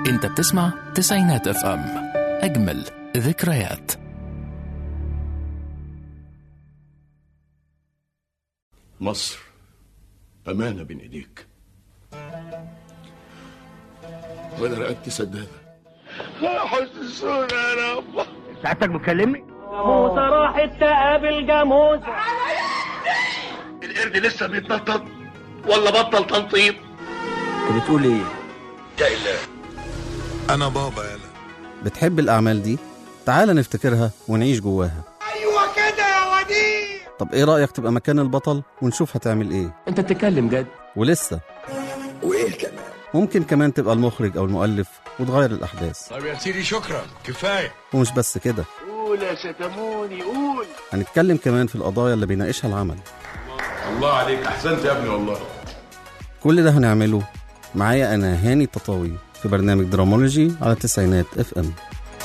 انت بتسمع تسعينات اف ام اجمل ذكريات مصر أمانة بين إيديك وأنا رقدت سدادة حسسونا يا رب سعادتك بتكلمني؟ جاموسة راحت تقابل جاموسة القرد لسه بيتنطط ولا بطل تنطيط انت بتقول ايه؟ انا بابا يلا بتحب الأعمال دي؟ تعال نفتكرها ونعيش جواها ايوه كده يا وديع طب إيه رأيك تبقى مكان البطل ونشوف هتعمل إيه؟ انت بتتكلم جد ولسه وايه كمان ممكن كمان تبقى المخرج أو المؤلف وتغير الأحداث طب يا سيدي شكرا كفايه ومش بس كده قول يا شتموني قول هنتكلم كمان في القضايا اللي بيناقشها العمل الله عليك أحسنت يا ابني والله كل ده هنعمله معايا أنا هاني التطاوي في برنامج درامولوجي على التسعينات اف ام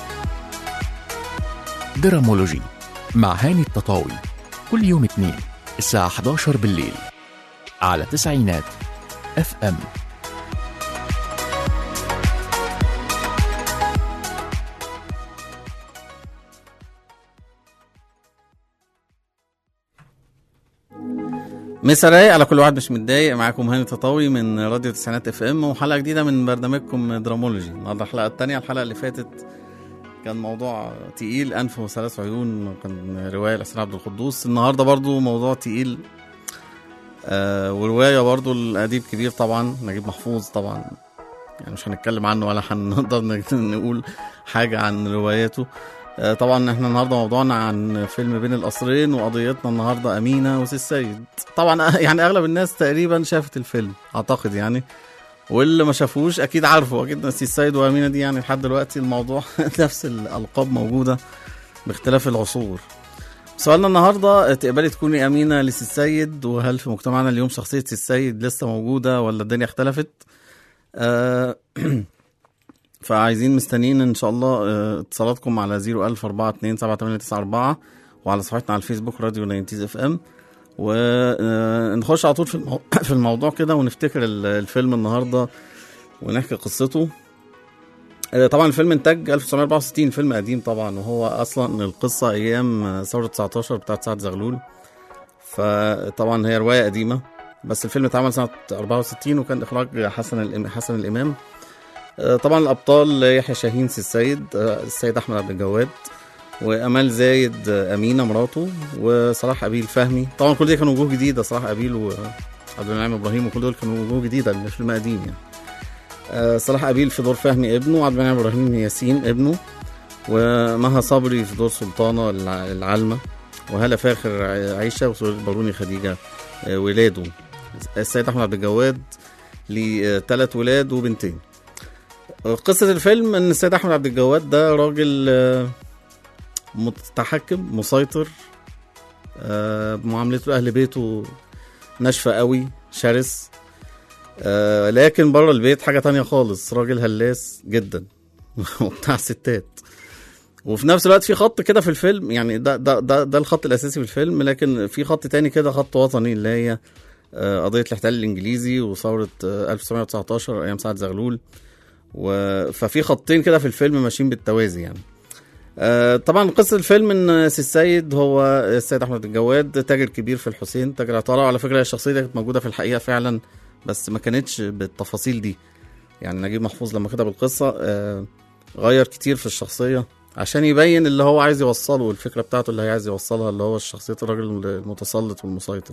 درامولوجي مع هاني التطاوي كل يوم اثنين الساعة 11 بالليل على تسعينات اف ام مسا رايق على كل واحد مش متضايق معاكم هاني تطاوي من راديو تسعينات اف ام وحلقه جديده من برنامجكم درامولوجي النهارده الحلقه الثانيه الحلقه اللي فاتت كان موضوع تقيل انف وثلاث عيون كان روايه لحسين عبد القدوس النهارده برضو موضوع تقيل آه وروايه برضو الاديب كبير طبعا نجيب محفوظ طبعا يعني مش هنتكلم عنه ولا هنقدر نقول حاجه عن رواياته آه، طبعا احنا النهارده موضوعنا عن فيلم بين القصرين وقضيتنا النهارده امينه وسي السيد طبعا يعني اغلب الناس تقريبا شافت الفيلم اعتقد يعني واللي ما شافوش اكيد عارفه اكيد سي السيد وامينه دي يعني لحد دلوقتي الموضوع نفس الالقاب موجوده باختلاف العصور سؤالنا النهارده تقبلي تكوني امينه لسي السيد وهل في مجتمعنا اليوم شخصيه سي السيد لسه موجوده ولا الدنيا اختلفت آه فعايزين مستنيين ان شاء الله آه، اتصالاتكم على 01042 وعلى صفحتنا على الفيسبوك راديو 90 اف ام ونخش على طول في المو... في الموضوع كده ونفتكر ال- الفيلم النهارده ونحكي قصته آه، طبعا الفيلم انتاج 1964 فيلم قديم طبعا وهو اصلا القصه ايام آه، ثوره 19 بتاعت سعد زغلول فطبعا هي روايه قديمه بس الفيلم اتعمل سنه 64 وكان اخراج حسن الإم- حسن الامام آه، طبعا الابطال يحيى شاهين سي السيد آه، السيد احمد عبد الجواد وامال زايد آه، امينه مراته وصلاح ابيل فهمي طبعا كل دي كانوا وجوه جديده صلاح ابيل وعبد المنعم ابراهيم وكل دول كانوا وجوه جديده الفيلم قديم يعني آه، صلاح ابيل في دور فهمي ابنه وعبد المنعم ابراهيم ياسين ابنه ومها صبري في دور سلطانه الع- العالمه وهلا فاخر ع- عيشه وسهير الباروني خديجه آه، ولاده السيد احمد عبد الجواد ليه ثلاث ولاد وبنتين قصة الفيلم ان السيد احمد عبد الجواد ده راجل آه، متحكم مسيطر آه، بمعاملته لاهل بيته ناشفة قوي شرس آه، لكن بره البيت حاجة تانية خالص راجل هلاس جدا وبتاع ستات وفي نفس الوقت في خط كده في الفيلم يعني ده ده ده, ده الخط الاساسي في الفيلم لكن في خط تاني كده خط وطني اللي هي آه، قضية الاحتلال الانجليزي وثورة آه، 1919 ايام سعد زغلول و... ففي خطين كده في الفيلم ماشيين بالتوازي يعني آه طبعا قصة الفيلم ان سي السيد هو السيد احمد الجواد تاجر كبير في الحسين تاجر عطارة على فكرة الشخصية دي كانت موجودة في الحقيقة فعلا بس ما كانتش بالتفاصيل دي يعني نجيب محفوظ لما كتب القصة آه غير كتير في الشخصية عشان يبين اللي هو عايز يوصله الفكرة بتاعته اللي هي عايز يوصلها اللي هو شخصية الراجل المتسلط والمسيطر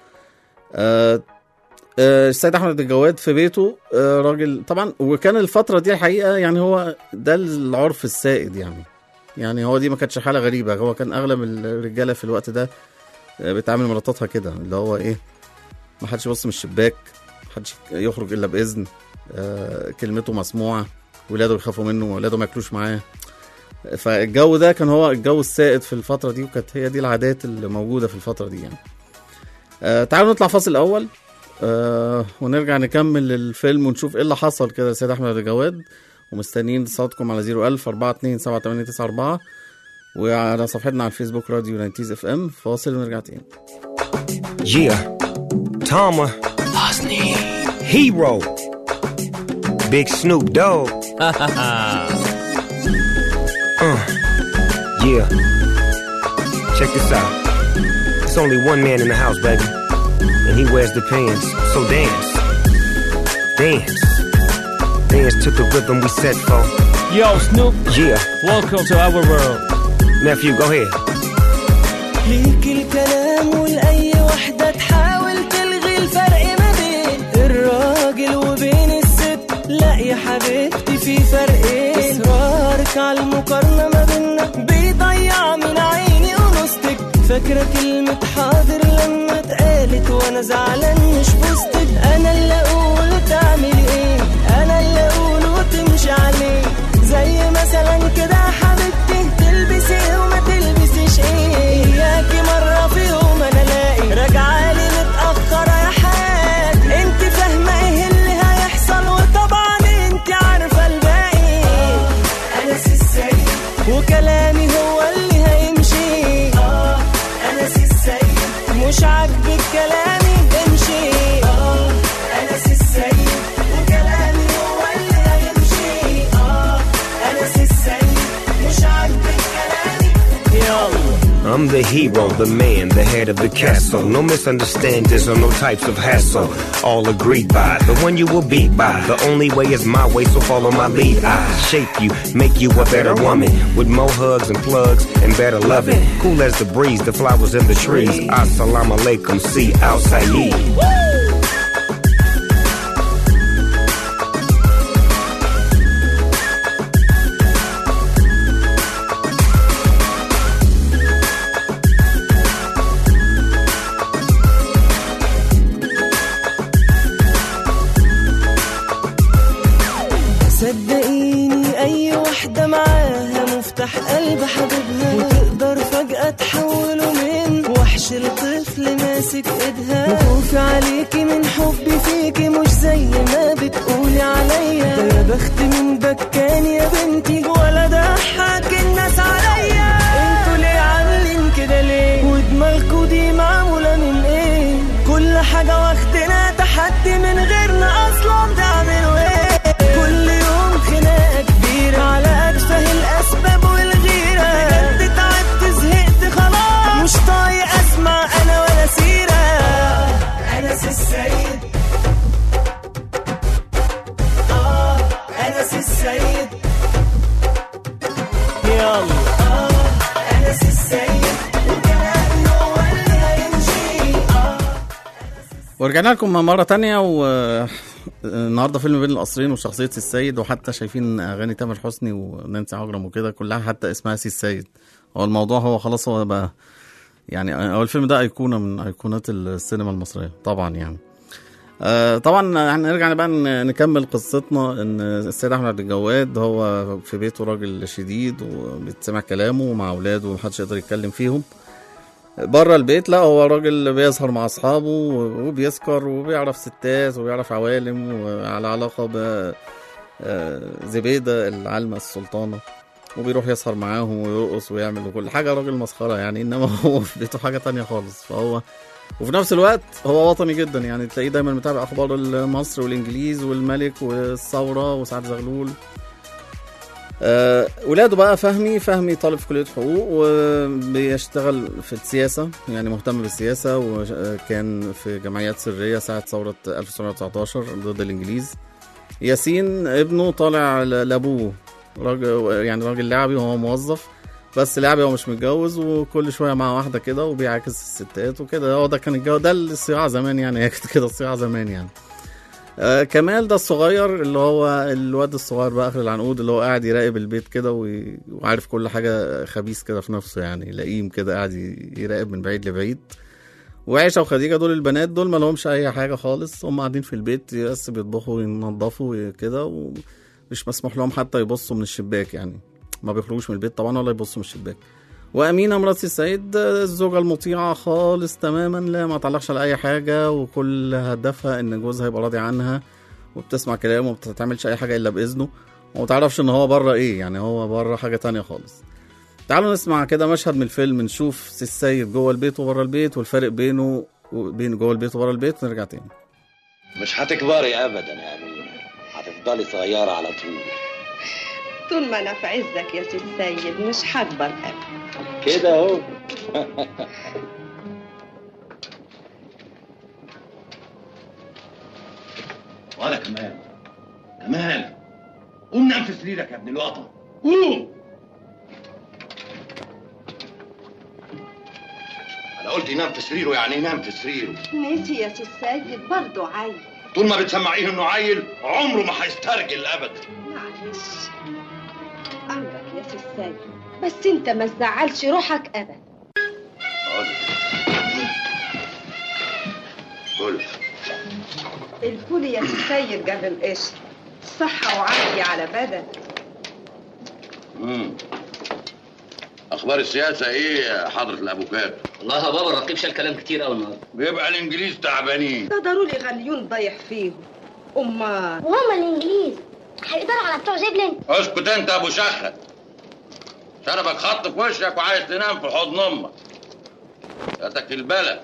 آه آه، السيد احمد الجواد في بيته آه، راجل طبعا وكان الفتره دي الحقيقه يعني هو ده العرف السائد يعني يعني هو دي ما كانتش حاله غريبه هو كان اغلب الرجاله في الوقت ده آه، بتعامل مراتاتها كده اللي هو ايه ما حدش يبص من الشباك ما حدش يخرج الا باذن آه، كلمته مسموعه ولاده يخافوا منه ولاده ما ياكلوش معاه فالجو ده كان هو الجو السائد في الفتره دي وكانت هي دي العادات اللي موجوده في الفتره دي يعني آه تعالوا نطلع فاصل الاول آه ونرجع نكمل الفيلم ونشوف ايه اللي حصل كده لسيد احمد الجواد ومستنيين اتصالاتكم على 01000 427 وعلى صفحتنا على الفيسبوك راديو 90 اف ام فاصل ونرجع تاني Yeah. Tama. Hero. Big Snoop Dogg. Yeah. Check this out. It's only one man in the house, baby. And he wears the pants. So dance. Dance. Dance to the rhythm we set for. Yo, Snoop, Yeah. welcome to our world. Nephew, go ahead. ليك الكلام ولأي وحدة تحاول تلغي الفرق ما بين الراجل وبين الست لا يا حبيبتي في فرقين إصرارك على المقارنة ما بينا بيضيع من عيني ونصتك فاكرة كلمة حاضر لما اتقالت وانا زعلان مش بوستك انا اللي اقول تعمل ايه انا اللي اقول وتمشي عليه زي مثلا كده يا حبيبتي تلبسي ايه وما تلبسيش ايه اياكي مرة في يوم انا الاقي راجعة لي متأخرة يا حاج انت فاهمة ايه اللي هيحصل وطبعا انت عارفة الباقي انا السيد وكلامي هو اللي هيمشي اه انا السيد مش عاجبك كلامي امشي اه انا السيد وكلامي هو اللي هيمشي اه انا السيد مش عاجبك كلامي يلا I'm the hero, the man, the head of the castle. No misunderstandings or no types of hassle. All agreed by the one you will beat by. The only way is my way, so follow my lead. I shape you, make you a better woman. With more hugs and plugs and better loving. Cool as the breeze, the flowers in the trees. Assalamu alaikum, see outside. صدقيني اي واحدة معاها مفتاح قلب حبيبها وتقدر فجأة تحوله من وحش لطفل ماسك ايدها وخوفي عليكي من حبي فيكي مش زي ما بتقولي عليا ده يا بخت من بكان يا بنتي ولا ضحك الناس عليا انتوا ليه عاملين كده ليه ودماغكوا دي معمولة من ايه كل حاجة واخدنا تحدي من غيرنا اصلا تعملوا ايه كل يوم خناقة كبيرة على أتفه الأسباب والغيرة بجد تعبت زهقت خلاص مش طايق أسمع أنا ولا سيرة أنس السيد آه أنس السيد يلا آه أنس السيد وكلامي هو اللي هيمشي آه ورجعنا لكم مرة تانية والنهاردة فيلم بين القصرين وشخصية سي السيد وحتى شايفين أغاني تامر حسني ونانسي عجرم وكده كلها حتى اسمها سي السيد هو الموضوع هو خلاص هو بقى يعني هو الفيلم ده أيقونة من أيقونات السينما المصرية طبعا يعني آه طبعا هنرجع بقى ن- نكمل قصتنا ان السيد احمد عبد الجواد هو في بيته راجل شديد وبيتسمع كلامه مع اولاده ومحدش يقدر يتكلم فيهم بره البيت لا هو راجل بيسهر مع اصحابه وبيسكر وبيعرف ستات وبيعرف عوالم وعلى علاقه ب آه، زبيده العالمه السلطانه وبيروح يسهر معاهم ويرقص ويعمل وكل حاجه راجل مسخره يعني انما هو في بيته حاجه تانية خالص فهو وفي نفس الوقت هو وطني جدا يعني تلاقيه دايما متابع اخبار مصر والانجليز والملك والثوره وسعد زغلول آه، ولاده بقى فهمي فهمي طالب في كلية حقوق وبيشتغل في السياسة يعني مهتم بالسياسة وكان في جمعيات سرية ساعة ثورة 1919 ضد الإنجليز ياسين ابنه طالع ل- لأبوه راجل يعني راجل لعبي وهو موظف بس لعبي هو مش متجوز وكل شوية مع واحدة كده وبيعاكس الستات وكده هو ده كان الجو ده الصياعة زمان يعني هي كانت كده الصياعة زمان يعني آه كمال ده الصغير اللي هو الواد الصغير بقى اخر العنقود اللي هو قاعد يراقب البيت كده وي- وعارف كل حاجه خبيث كده في نفسه يعني لئيم كده قاعد ي- يراقب من بعيد لبعيد وعيشه وخديجه دول البنات دول ما لهمش اي حاجه خالص هم قاعدين في البيت بس بيطبخوا وينظفوا كده ومش مسموح لهم حتى يبصوا من الشباك يعني ما بيخرجوش من البيت طبعا ولا يبصوا من الشباك وأمينة مرات السيد الزوجة المطيعة خالص تماما لا ما تعلقش على أي حاجة وكل هدفها إن جوزها يبقى راضي عنها وبتسمع كلامه وما بتعملش أي حاجة إلا بإذنه وما تعرفش إن هو بره إيه يعني هو بره حاجة تانية خالص تعالوا نسمع كده مشهد من الفيلم نشوف سي السيد جوه البيت وبره البيت والفرق بينه وبين جوه البيت وبره البيت ونرجع تاني مش هتكبري ابدا يا امينه هتفضلي صغيره على طول طول ما انا في عزك يا سي السيد مش هكبر ابدا كده اهو ولا كمال كمال قوم نام في سريرك يا ابن الوطن قوم انا قلت ينام في سريره يعني ينام في سريره نسي يا سي السيد برضه عيل طول ما بتسمعيه انه عيل عمره ما هيسترجل ابدا معلش امرك يا سي السيد بس انت ما تزعلش روحك ابدا قول الفول يا سي السيد قبل القشر صحة وعافية على بدن امم اخبار السياسه ايه يا حضره الافوكاتو والله يا بابا الرقيب شال كلام كتير قوي النهارده بيبقى الانجليز تعبانين ده ضروري غليون ضايح فيهم امال وهم الانجليز هيقدروا على بتوع زبلن اسكت انت يا ابو شخه شربك خط في وشك وعايز تنام في حضن امك جاتك البلد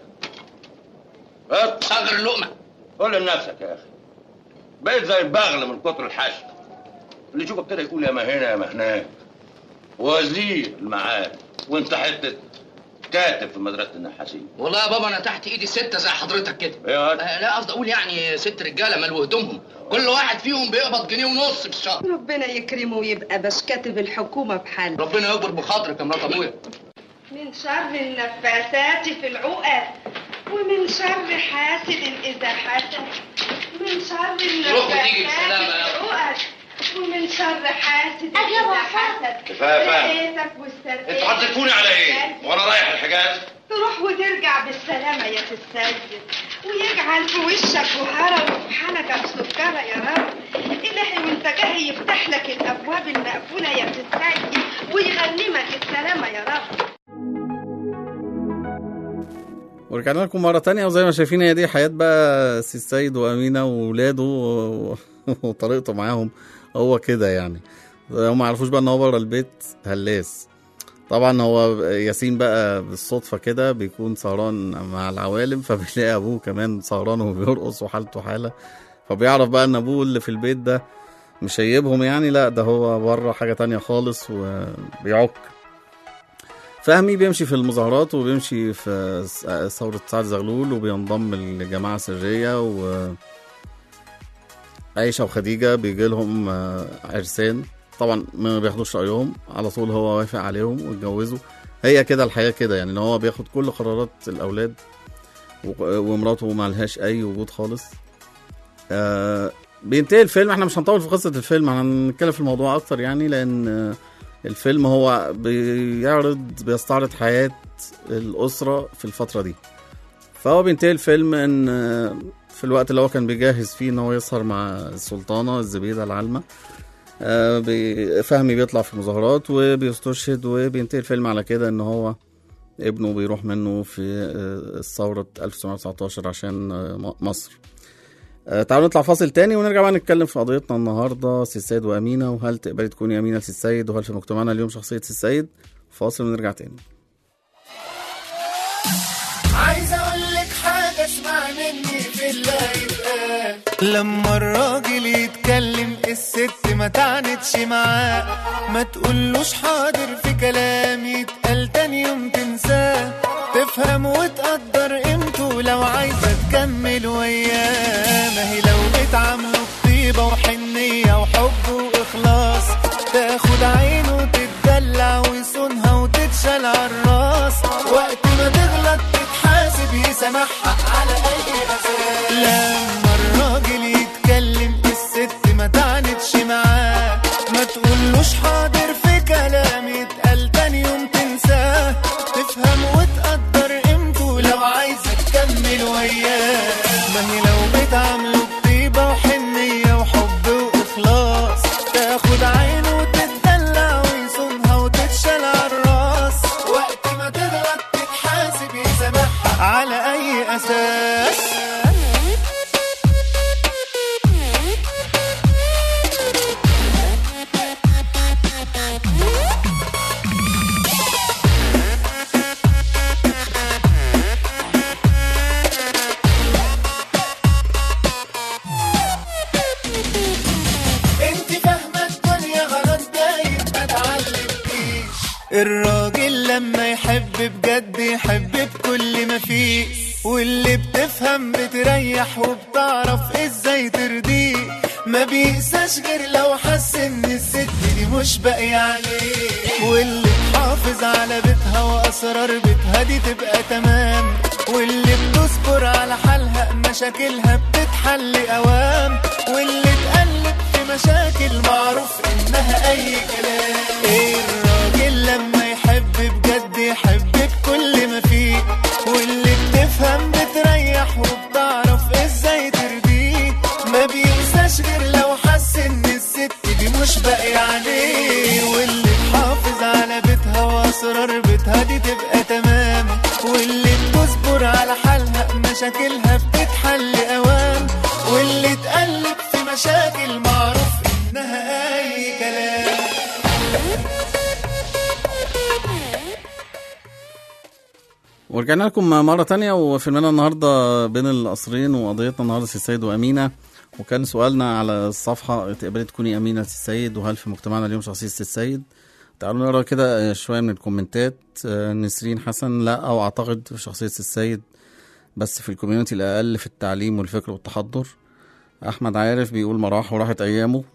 صغر اللقمه قول لنفسك يا اخي بقيت زي البغل من كتر الحشد اللي يشوفك كده يقول يا ما هنا يا ما هناك وزير المعاد وانت حته كاتب في مدرسه النحاسين والله يا بابا انا تحت ايدي ستة زي حضرتك كده ايه آه لا قصدي اقول يعني ست رجاله مالوا هدومهم كل واحد فيهم بيقبض جنيه ونص في الشهر ربنا يكرمه ويبقى باش كاتب الحكومة بحال ربنا يكبر بخاطرك يا مرات ابويا من شر النفاثات في العقد ومن شر حاسد إذا حسد من شر روح وتيجي النفاثات بالسلامة في يا العقد ومن شر حاسد أجل يا إذا بابا. حسد كفاية فهم. لقيتك واسترقيت انتوا هتزكوني على ايه؟ وانا رايح الحجاز تروح وترجع بالسلامة يا سي السيد ويجعل في وشك وهرة وفي حنكك سكرة يا رب إلهي وانت جاي يفتح لك الأبواب المقفولة يا سي السيد ويغنمك السلامة يا رب ورجعنا لكم مرة تانية وزي ما شايفين هي دي حياة بقى سي السيد وأمينة وولاده و- وطريقته معاهم هو كده يعني هم ما يعرفوش بقى ان هو بره البيت هلاس طبعا هو ياسين بقى بالصدفة كده بيكون سهران مع العوالم فبيلاقي أبوه كمان سهران وبيرقص وحالته حالة فبيعرف بقى ان أبوه اللي في البيت ده مش هيبهم يعني لا ده هو بره حاجة تانية خالص وبيعك فهمي بيمشي في المظاهرات وبيمشي في س- ثورة سعد زغلول وبينضم لجماعة سرية و عائشة وخديجة بيجي لهم آه، عرسان طبعا ما بياخدوش رأيهم على طول هو وافق عليهم واتجوزوا هي كده الحياة كده يعني ان هو بياخد كل قرارات الأولاد و- ومراته ما لهاش أي وجود خالص آه بينتهي الفيلم احنا مش هنطول في قصة الفيلم هنتكلم في الموضوع أكتر يعني لأن آه، الفيلم هو بيعرض بيستعرض حياة الأسرة في الفترة دي فهو بينتهي الفيلم ان آه، في الوقت اللي هو كان بيجهز فيه ان هو يسهر مع السلطانة الزبيدة العالمة آه، بي- فهمي بيطلع في مظاهرات وبيستشهد وبينتهي الفيلم على كده ان هو ابنه بيروح منه في آه، الثورة 1919 عشان آه، م- مصر آه، تعالوا نطلع فاصل تاني ونرجع بقى نتكلم في قضيتنا النهارده سي السيد وامينه وهل تقبلي تكوني امينه لسي السيد وهل في مجتمعنا اليوم شخصيه سي السيد فاصل ونرجع تاني عايز اقول لك حاجه اسمع مني في اللي هيتقال لما الراجل يتكلم الست ما تعنتش معاه ما تقولوش حاضر في كلام يتقال تاني يوم تنساه تفهم وتقدر قيمته لو عايزه تكمل وياه ما هي لو بتعامله بطيبه وحنيه وحب واخلاص تاخد عينه وتتدلع ويصونها وتتشال عالراس وقت ما تغلط تتحاسب يسامحها على اي اساس لما الراجل يتكلم الست ما تعنتش معاه ما تقولوش حاضر في كلام يتقال تاني يوم تنساه تفهم وتقدر قيمته لو عايزه تكمل وياه ما هي لو بتعامله بطيبه وحنيه وحب واخلاص تاخد عينه وتتدلع ويصونها وتتشال عالراس وقت ما تغلط تتحاسب يسامحها على اي اساس الراجل لما يحب بجد يحب بكل ما فيه واللي بتفهم بتريح وبتعرف ازاي ترضيه ما بيقساش غير لو حس ان الست دي مش باقية عليه واللي تحافظ على بيتها واسرار بيتها دي تبقى تمام واللي بتصبر على حالها مشاكلها بتتحل اوام واللي تقلب في مشاكل معروف انها اي كلام ايه الراجل لما يحب بجد يحب بكل ما فيه واللي بتفهم بتريح وبتعرف ازاي ترضيه ما بينساش غير لو حس ان الست دي مش باقي عليه واللي تحافظ على بيتها واسرار بيتها دي تبقى تمام واللي بتصبر على حالها مشاكلها بتتحل اوام واللي تقلب في مشاكل معروف انها اي كلام ورجعنا لكم مرة تانية وفيلمنا النهاردة بين القصرين وقضيتنا النهاردة سي السيد وأمينة وكان سؤالنا على الصفحة تقبلي تكوني أمينة سي السيد وهل في مجتمعنا اليوم شخصية سي السيد تعالوا نقرا كده شوية من الكومنتات آه، نسرين حسن لا أو أعتقد في شخصية سي السيد بس في الكوميونتي الأقل في التعليم والفكر والتحضر أحمد عارف بيقول مراح وراحت أيامه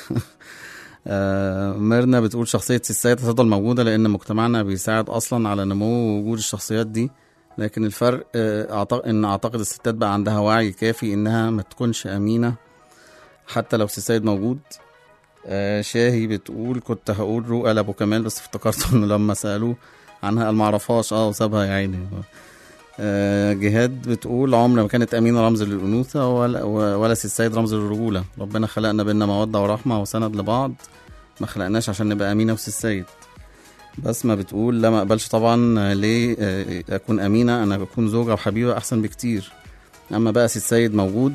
آه، ميرنا بتقول شخصية سي السيد هتفضل موجودة لأن مجتمعنا بيساعد أصلا على نمو وجود الشخصيات دي لكن الفرق آه، أعتقد إن أعتقد الستات بقى عندها وعي كافي إنها ما تكونش أمينة حتى لو سي السيد موجود آه، شاهي بتقول كنت هقول رؤى لأبو كمال بس افتكرت إنه لما سألوه عنها قال معرفهاش اه وسابها يا عيني آه، جهاد بتقول عمر ما كانت أمينة رمز للأنوثة ولا, ولا سي السيد رمز للرجولة ربنا خلقنا بينا مودة ورحمة وسند لبعض ما خلقناش عشان نبقى أمينة وسي السيد بسمة بتقول لا ما اقبلش طبعا آه، ليه آه، اكون امينه انا بكون زوجه وحبيبه احسن بكتير اما بقى سي السيد موجود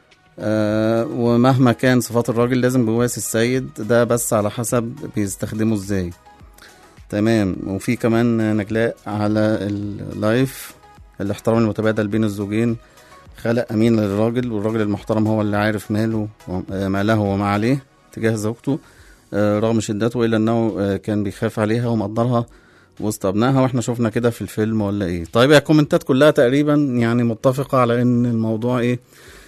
آه ومهما كان صفات الراجل لازم جواه سي السيد ده بس على حسب بيستخدمه ازاي تمام وفي كمان نجلاء على اللايف الاحترام المتبادل بين الزوجين خلق امين للراجل والراجل المحترم هو اللي عارف ماله و- آه، ما له وما عليه تجاه زوجته آه، رغم شدته الا انه آه، كان بيخاف عليها ومقدرها وسط ابنائها واحنا شفنا كده في الفيلم ولا ايه طيب هي الكومنتات كلها تقريبا يعني متفقه على ان الموضوع ايه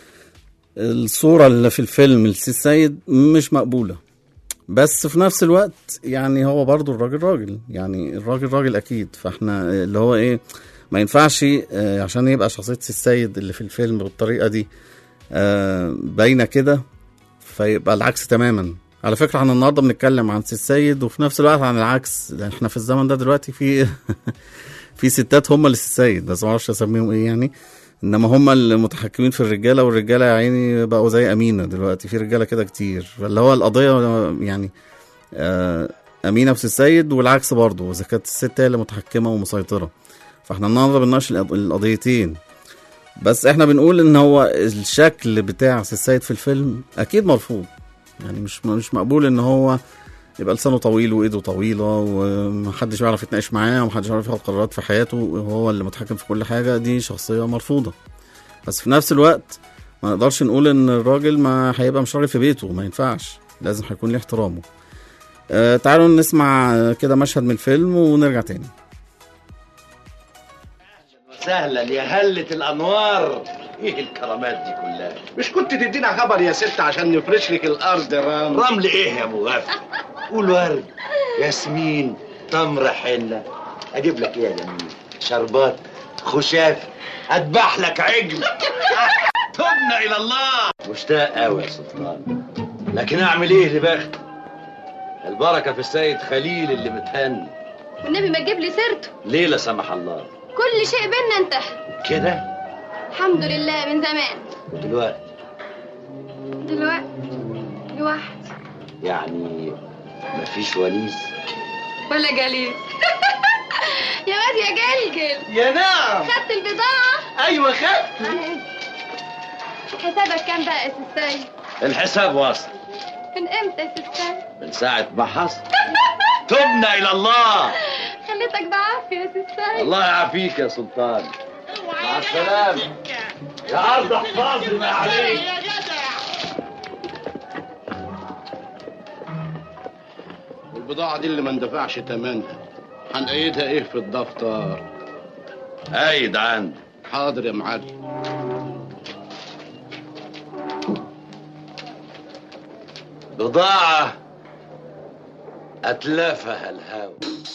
الصوره اللي في الفيلم لسي السيد مش مقبوله بس في نفس الوقت يعني هو برضو الراجل راجل يعني الراجل راجل اكيد فاحنا اللي هو ايه ما ينفعش آه، عشان يبقى شخصيه سي السيد اللي في الفيلم بالطريقه دي آه، باينه كده فيبقى العكس تماما على فكره احنا النهارده بنتكلم عن سي السيد وفي نفس الوقت عن العكس لأن احنا في الزمن ده دلوقتي في في ستات هم اللي سي السيد بس ما اعرفش اسميهم ايه يعني انما هم المتحكمين في الرجاله والرجاله يا عيني بقوا زي امينه دلوقتي في رجاله كده كتير فاللي هو القضيه يعني آه، امينه وسي السيد والعكس برضه اذا كانت الست هي اللي متحكمه ومسيطره فاحنا النهارده بنناقش القض- القضيتين بس احنا بنقول ان هو الشكل بتاع سي السيد في الفيلم اكيد مرفوض يعني مش مش مقبول ان هو يبقى لسانه طويل وايده طويله ومحدش يعرف يتناقش معاه ومحدش يعرف ياخد قرارات في حياته وهو اللي متحكم في كل حاجه دي شخصيه مرفوضه بس في نفس الوقت ما نقدرش نقول ان الراجل ما هيبقى مش راجل في بيته ما ينفعش لازم هيكون ليه احترامه آه تعالوا نسمع آه، كده مشهد من الفيلم ونرجع تاني سهلا يا هلة الانوار ايه الكرامات دي كلها مش كنت تدينا خبر يا ست عشان نفرش لك الارض رمل رمل ايه يا مغفل قول ورد ياسمين تمر حنه اجيب لك ايه يا جميل شربات خشاف اذبح لك عجل تبنا الى الله مشتاق قوي يا سلطان لكن اعمل ايه لبخت البركه في السيد خليل اللي متهني والنبي ما تجيب لي سيرته ليه لا سمح الله كل شيء بينا انتهى كده الحمد لله من زمان ودلوقتي دلوقتي لوحدي يعني مفيش ونيس ولا جليل يا واد يا جلجل يا نعم خدت البضاعة ايوه خدت حسابك كام بقى يا سيستاي الحساب واصل من امتى يا سيستاي من ساعة ما حصل تبنا إلى الله خليتك بعافية يا سيستاي الله يعافيك يا سلطان مع السلامة يا أرض احفظي ما عليك البضاعة دي اللي ما اندفعش تمنها هنقيدها ايه في الدفتر قايد عندي حاضر يا معلم بضاعة أتلافها الهوى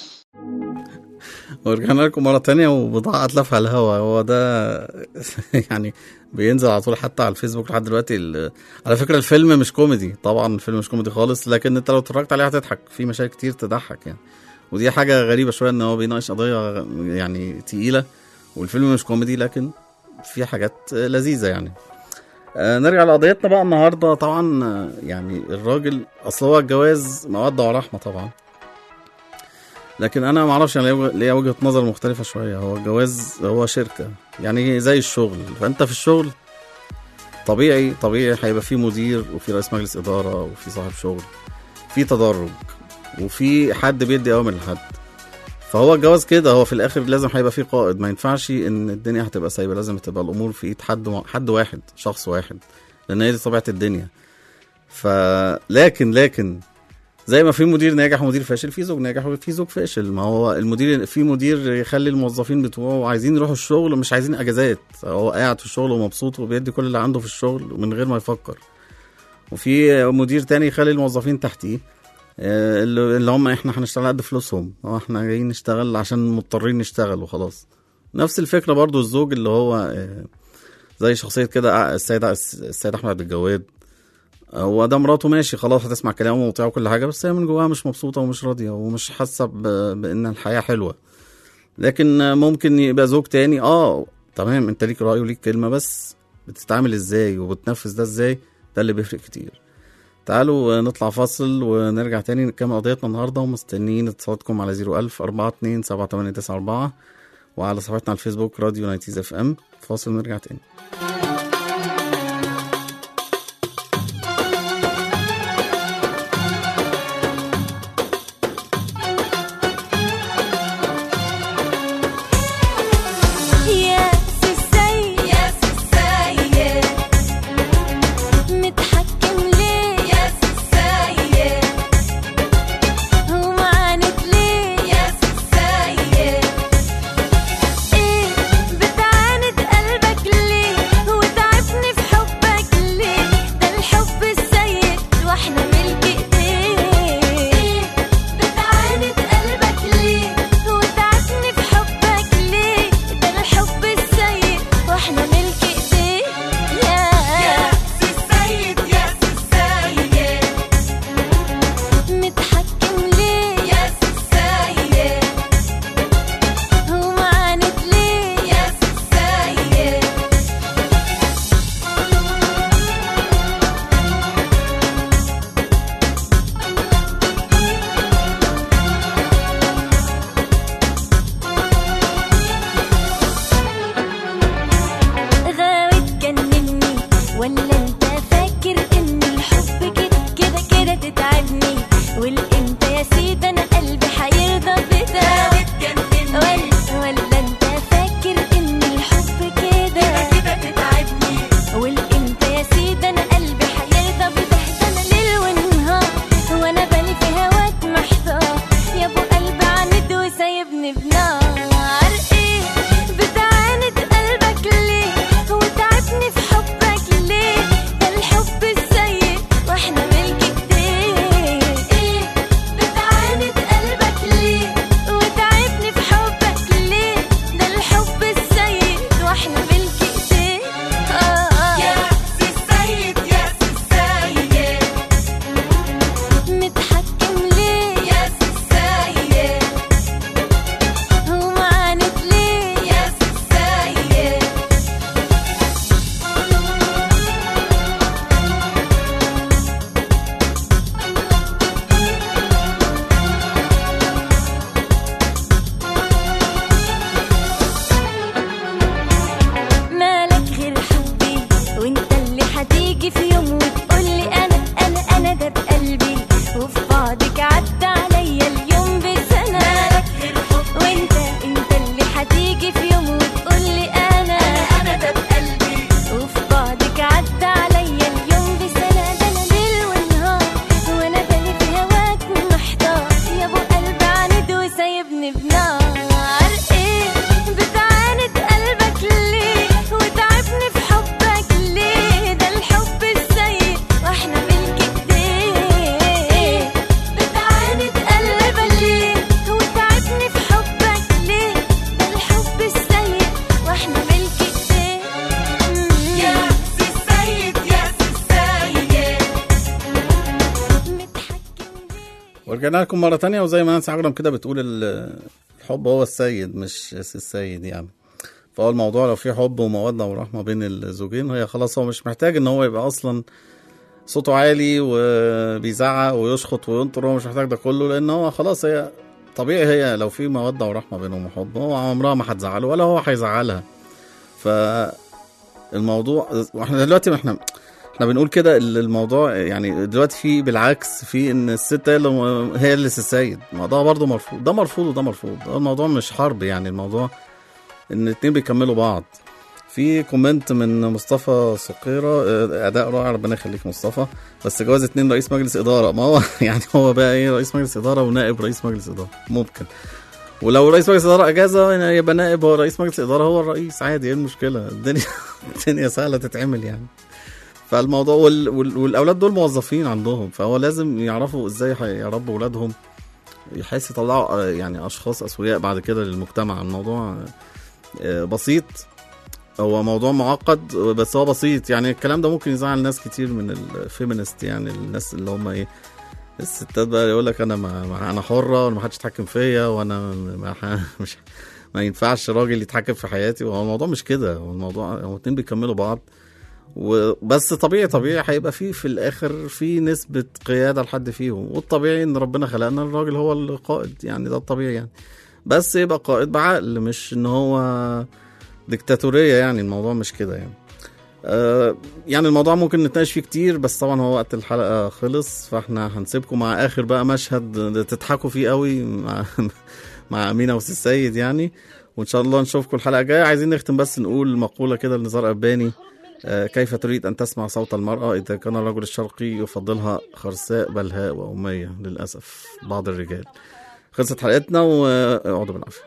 ورجعنا لكم مرة تانية وبضاعة أتلافها الهوا هو ده يعني بينزل على طول حتى على الفيسبوك لحد دلوقتي ال- على فكرة الفيلم مش كوميدي طبعا الفيلم مش كوميدي خالص لكن انت لو اتفرجت عليه هتضحك في مشاهد كتير تضحك يعني ودي حاجة غريبة شوية ان هو بيناقش قضية يعني تقيلة والفيلم مش كوميدي لكن في حاجات لذيذة يعني آه، نرجع لقضيتنا بقى النهارده طبعا آه، يعني الراجل اصل هو الجواز موده ورحمه طبعا لكن انا ما اعرفش انا ليا- ليا وجهه نظر مختلفه شويه هو الجواز هو شركه يعني زي الشغل فانت في الشغل طبيعي طبيعي هيبقى في مدير وفي رئيس مجلس اداره وفي صاحب شغل في تدرج وفي حد بيدي اوامر لحد فهو الجواز كده هو في الاخر لازم هيبقى فيه قائد ما ينفعش ان الدنيا هتبقى سايبه لازم تبقى الامور في ايد حد حد واحد شخص واحد لان هي دي طبيعه الدنيا فلكن لكن زي ما في مدير ناجح ومدير فاشل في زوج ناجح وفي زوج فاشل ما هو المدير في مدير يخلي الموظفين بتوعه عايزين يروحوا الشغل مش عايزين اجازات هو قاعد في الشغل ومبسوط وبيدي كل اللي عنده في الشغل من غير ما يفكر وفي مدير تاني يخلي الموظفين تحتيه آه، اللي اللي هم احنا هنشتغل قد فلوسهم هو احنا جايين نشتغل عشان مضطرين نشتغل وخلاص نفس الفكره برضو الزوج اللي هو آه، زي شخصيه كده السيد السيد احمد عبد الجواد هو ده مراته ماشي خلاص هتسمع كلامه ومطيعه وكل حاجه بس هي من جواها مش مبسوطه ومش راضيه ومش حاسه ب- بان الحياه حلوه لكن ممكن يبقى زوج تاني اه تمام انت ليك راي وليك كلمه بس بتتعامل ازاي وبتنفذ ده ازاي ده اللي بيفرق كتير تعالوا نطلع فاصل ونرجع تاني نكمل قضيتنا النهارده ومستنيين اتصالاتكم على 01000 42 7894 وعلى صفحتنا على الفيسبوك راديو نايتيز اف ام فاصل ونرجع تاني يا سيد يا سيد متحكم ليه يا سيد ومعاند ليه يا سيد ايه بتعاند قلبك ليه وتعبني في حبك ليه ده الحب السيد واحنا ملك ايديه بتعاند قلبك ليه وتعبني في حبك ليه ده الحب السيد واحنا ملك ايديه يا سي السيد يا سي السيد متحكم ليه يا سي السيد ومعاند ليه يا سي السيد غاوي تجنني ولا انت فاكر ان الحب كده كده كده تتعبني والامت يا سيدي انا قلبي هيرضى بده ولا ولا انت فاكر ان الحب كده كده تتعبني والامت يا سيدي انا قلبي هيرضى بده ده انا ليل ونهار وانا بالي في هواك محتار يا ابو قلب عند وسايبني بنار ايه بتعاند قلبك ليه وتعبني في حبك ليه ده الحب السيد واحنا ملك ايديه ايه بتعاند قلبك ليه وتعبني في حبك ليه ده الحب السيد واحنا ملك ايديه آه يا سي السيد يا سي السيد متحكم ليه يا سي السيد ومعاند ليه يا سي السيد مالك غير حبي وانت اللي هتيجي في يوم وتقولي انا انا انا ده بقلبي وفي بعدك عدى عليا اليوم بسنة مالك غير حبي وانت انت اللي هتيجي في يوم وتقولي انا انا ده بقلبي وفي بعدك عدى عليا اليوم بسنة ده انا ليل ونهار وانا بالي في هواك محتار يا ابو قلب عند وسايبني بنار ورجعنا لكم مرة تانية وزي ما نانسي عجرم كده بتقول ال- الحب هو السيد مش السيد يعني فهو الموضوع لو في حب ومودة ورحمة بين الزوجين هي خلاص هو مش محتاج ان هو يبقى اصلا صوته عالي وبيزعق ويشخط وينطر هو مش محتاج ده كله لان هو خلاص هي طبيعي هي لو في مودة ورحمة بينهم وحب هو عمرها ما هتزعله ولا هو هيزعلها فالموضوع واحنا دلوقتي ما احنا احنا بنقول كده ال- الموضوع يعني دلوقتي في بالعكس في ان الست هي اللي هي اللي السيد ما ده برضه مرفوض ده مرفوض وده مرفوض ده الموضوع مش حرب يعني الموضوع ان الاتنين بيكملوا بعض في كومنت من مصطفى سقيرة اه، اداء رائع ربنا يخليك مصطفى بس جواز اتنين رئيس مجلس اداره ما هو يعني هو بقى ايه رئيس مجلس اداره ونائب رئيس مجلس اداره ممكن ولو رئيس مجلس اداره اجازه يعني يبقى نائب هو رئيس مجلس اداره هو الرئيس عادي ايه المشكله الدنيا الدنيا سهله تتعمل يعني فالموضوع وال... وال... والاولاد دول موظفين عندهم فهو لازم يعرفوا ازاي هيربوا اولادهم بحيث يطلعوا آه، يعني اشخاص اسوياء بعد كده للمجتمع الموضوع آه، بسيط هو موضوع معقد بس هو بسيط يعني الكلام ده ممكن يزعل ناس كتير من الفيمينست يعني الناس اللي هم ايه الستات بقى يقول لك انا ما ما- انا حره وما حدش يتحكم فيا وانا ما ح- مش ما ينفعش راجل يتحكم في حياتي وهو الموضوع مش كده هو الموضوع هو اتنين بيكملوا بعض وبس طبيعي طبيعي هيبقى فيه في الاخر في نسبة قيادة لحد فيهم والطبيعي ان ربنا خلقنا الراجل هو القائد يعني ده الطبيعي يعني بس يبقى قائد بعقل مش ان هو ديكتاتورية يعني الموضوع مش كده يعني آه يعني الموضوع ممكن نتناقش فيه كتير بس طبعا هو وقت الحلقة خلص فاحنا هنسيبكم مع اخر بقى مشهد تضحكوا فيه قوي مع مع امينة وسي السيد يعني وان شاء الله نشوفكم الحلقة الجاية عايزين نختم بس نقول مقولة كده لنزار أباني آه، كيف تريد أن تسمع صوت المرأة إذا كان الرجل الشرقي يفضلها خرساء بلهاء وأمية للأسف بعض الرجال خلصت حلقتنا واقعدوا بالعافية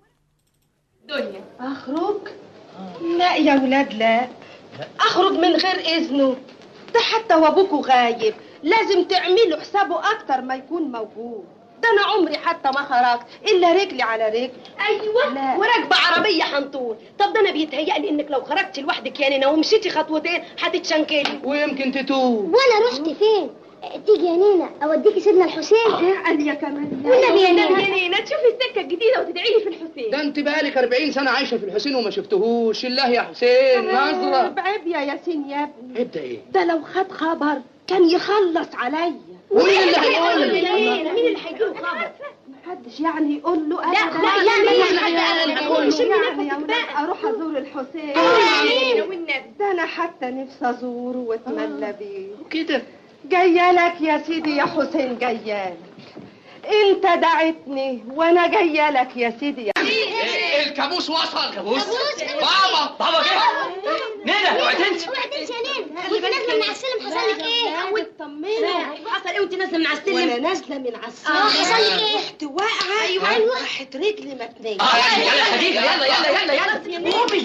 دنيا اخرج لا يا ولاد لا اخرج من غير اذنه ده حتى وابوكوا غايب لازم تعملوا حسابه اكتر ما يكون موجود ده انا عمري حتى ما خرجت الا رجلي على رجلي ايوه لا. وراكبه عربيه حنطور طب ده انا بيتهيألي انك لو خرجتي لوحدك يا نينا ومشيتي خطوتين هتتشنكلي ويمكن تتوه وانا رحت فين تيجي يا نينا اوديكي سيدنا الحسين قال يا كمان والنبي يا يا نينا نينا تشوفي السكه الجديده وتدعي لي في الحسين ده انت بقالك 40 سنه عايشه في الحسين وما شفتهوش الله يا حسين نظره بعيب يا ياسين يا ابني ابدا ايه ده لو خد خبر كان يخلص عليا ومين اللي هيقول يا لي نينا مين اللي هيجيله خبر محدش يعني يقول له لا لا يعني يعني يعني هقول له يعني يعني يا ولاد اروح ازور الحسين يا نينا والنبي ده انا حتى نفسي ازوره واتملى بيه كده جايه لك يا سيدي يا حسين جايه لك انت دعتني وانا جايه لك يا سيدي يا الكابوس وصل كابوس؟ بابا بابا جه نينا اوعي تنسي اوعي تنسي يا نينا وانت نازله من على السلم حصل لك ايه؟ طمني حصل ايه وانت نازله من على السلم وانا نازله من على السلم اه حصل لك ايه؟ رحت واقعه ايوه ايوه راحت رجلي متنيه اه يلا يلا خديجه يلا يلا يلا يلا قومي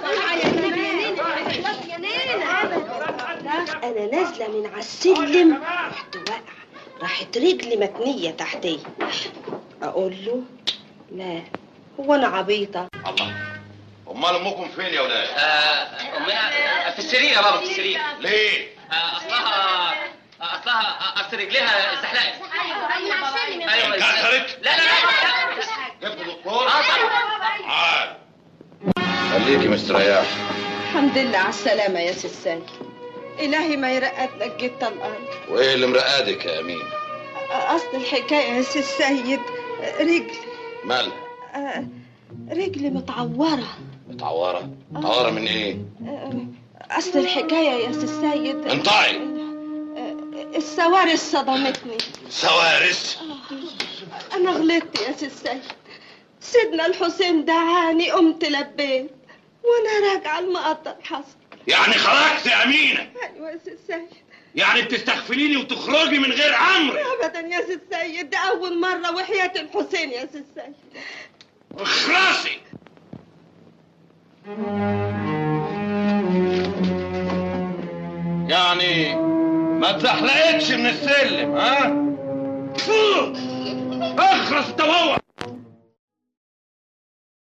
يا نينا انا نازله من على السلم رحت واقعه راحت رجلي متنيه تحتيه اقول له لا هو انا عبيطه الله امال امكم فين يا ولاد امنا في السرير يا بابا في السرير ليه اصلها اصلها اصل رجليها استحلقت ايوه انكسرت لا لا لا جبت دكتور اه طبعا تعال خليكي مستريح الحمد لله على السلامه يا سيسان الهي ما يرقد لك جيت الارض وايه اللي مرقادك يا امين اصل الحكايه يا سي السيد رجلي مالها آه، رجلي متعوره متعوره متعوره من ايه آه، اصل الحكايه يا سي السيد انطعي آه، السوارس صدمتني سوارس انا غلطت يا سي السيد سيدنا الحسين دعاني قمت لبيت وانا راجعه المقطع حصل يعني خرجت يا امينه ايوه يا سي السيد يعني بتستغفليني وتخرجي من غير امر ابدا يا سي السيد ده اول مره وحياه الحسين يا سي السيد اخلصي يعني ما اتزحلقتش من السلم ها فوق اخرس انت وهو